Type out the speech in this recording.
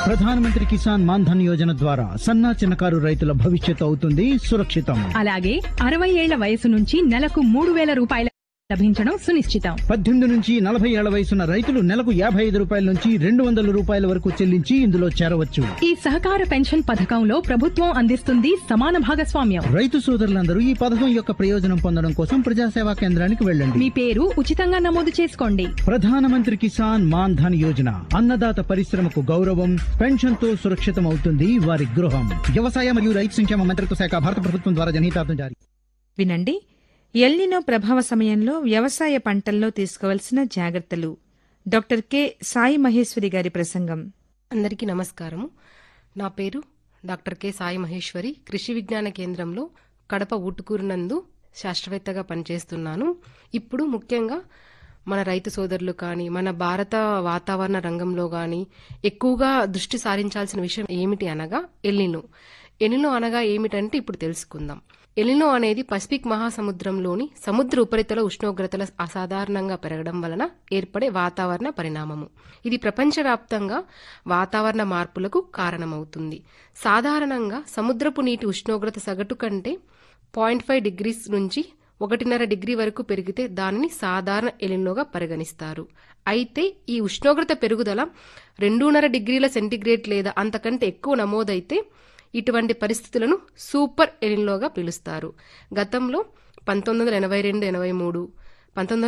ప్రధానమంత్రి కిసాన్ మాన్ ధన్ యోజన ద్వారా సన్నా చిన్నకారు రైతుల భవిష్యత్తు అవుతుంది సురక్షితం అలాగే అరవై ఏళ్ల వయసు నుంచి నెలకు మూడు వేల రూపాయల లభించడం సునిశ్చితం పద్దెనిమిది నుంచి నలభై ఏళ్ల వయసున్న రైతులు నెలకు యాభై ఐదు రూపాయల నుంచి రెండు వందల రూపాయల వరకు చెల్లించి ఇందులో చేరవచ్చు ఈ సహకార పెన్షన్ పథకంలో ప్రభుత్వం అందిస్తుంది సమాన భాగస్వామ్యం రైతు సోదరులందరూ ఈ పథకం యొక్క ప్రయోజనం పొందడం కోసం ప్రజాసేవా కేంద్రానికి వెళ్ళండి మీ పేరు ఉచితంగా నమోదు చేసుకోండి ప్రధానమంత్రి కిసాన్ మాన్ ధన్ యోజన అన్నదాత పరిశ్రమకు గౌరవం పెన్షన్ తో సురక్షితం అవుతుంది వారి గృహం వ్యవసాయ మరియు రైతు సంక్షేమ మంత్రిత్వ శాఖ భారత ప్రభుత్వం ద్వారా జనహితార్థం జారీ వినండి ఎల్నినో ప్రభావ సమయంలో వ్యవసాయ పంటల్లో తీసుకోవలసిన జాగ్రత్తలు డాక్టర్ కె సాయి మహేశ్వరి గారి ప్రసంగం అందరికీ నమస్కారము నా పేరు డాక్టర్ కె సాయి మహేశ్వరి కృషి విజ్ఞాన కేంద్రంలో కడప ఊటుకూరు నందు శాస్త్రవేత్తగా పనిచేస్తున్నాను ఇప్పుడు ముఖ్యంగా మన రైతు సోదరులు కానీ మన భారత వాతావరణ రంగంలో కానీ ఎక్కువగా దృష్టి సారించాల్సిన విషయం ఏమిటి అనగా ఎల్లినో ఎలినో అనగా ఏమిటంటే ఇప్పుడు తెలుసుకుందాం ఎలినో అనేది పసిఫిక్ మహాసముద్రంలోని సముద్ర ఉపరితల ఉష్ణోగ్రతల అసాధారణంగా పెరగడం వలన ఏర్పడే వాతావరణ పరిణామము ఇది ప్రపంచవ్యాప్తంగా వాతావరణ మార్పులకు కారణమవుతుంది సాధారణంగా సముద్రపు నీటి ఉష్ణోగ్రత సగటు కంటే పాయింట్ ఫైవ్ డిగ్రీస్ నుంచి ఒకటిన్నర డిగ్రీ వరకు పెరిగితే దానిని సాధారణ ఎలినోగా పరిగణిస్తారు అయితే ఈ ఉష్ణోగ్రత పెరుగుదల రెండున్నర డిగ్రీల సెంటీగ్రేడ్ లేదా అంతకంటే ఎక్కువ నమోదైతే ఇటువంటి పరిస్థితులను సూపర్ ఎలిన్లోగా పిలుస్తారు గతంలో పంతొమ్మిది వందల ఎనభై రెండు ఎనభై మూడు పంతొమ్మిది